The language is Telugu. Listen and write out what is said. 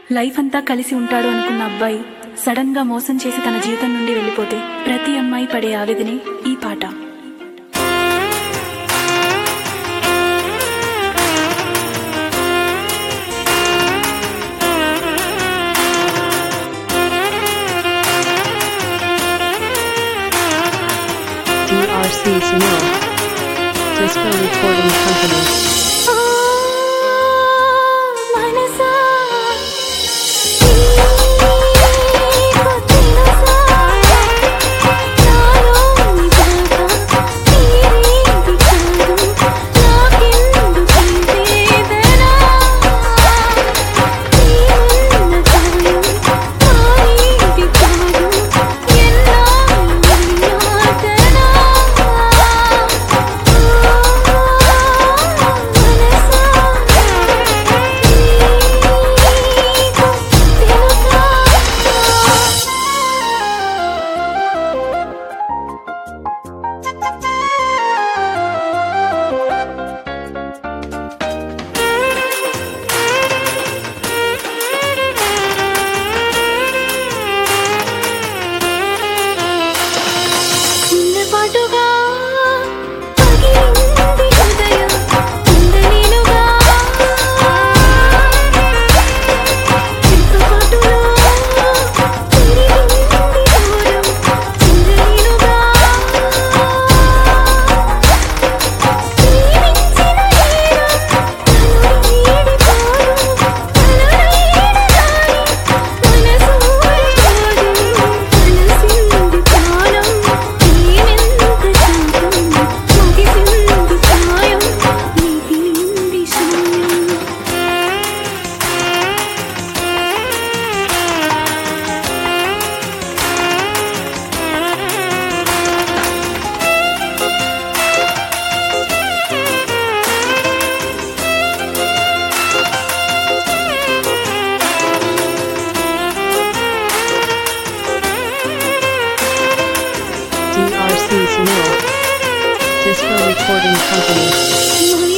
లైఫ్ అంతా కలిసి ఉంటాడు అనుకున్న అబ్బాయి సడన్ గా మోసం చేసి తన జీవితం నుండి వెళ్ళిపోతే ప్రతి అమ్మాయి పడే ఆవేదనే ఈ పాట DRC Sunil. Disco Recording Company. మనసా నీకు తెలుసా నాలోని బాధ తీరేది కాదు నాకెందుకు ఈ వేదన నీవున్న గాయం మారేది కాదు ఎన్నాళ్ళని యాతన చిన్నపాటుగా పగిలింది హృదయం ఉండలేనుగా చిక్కుపాటులో తిరిగింది దూరం చెందలేనుగా జీవించిన నేరం తను వీడిపోదు తననైనదాని మనసు ఊరుకోదు కలిసింది ప్రాణం నేనెంత శాంతం ముగిసింది ప్రాయం మిగిలింది శూన్యం DRC Sunil. Disco Recording Company. మళ్ళీ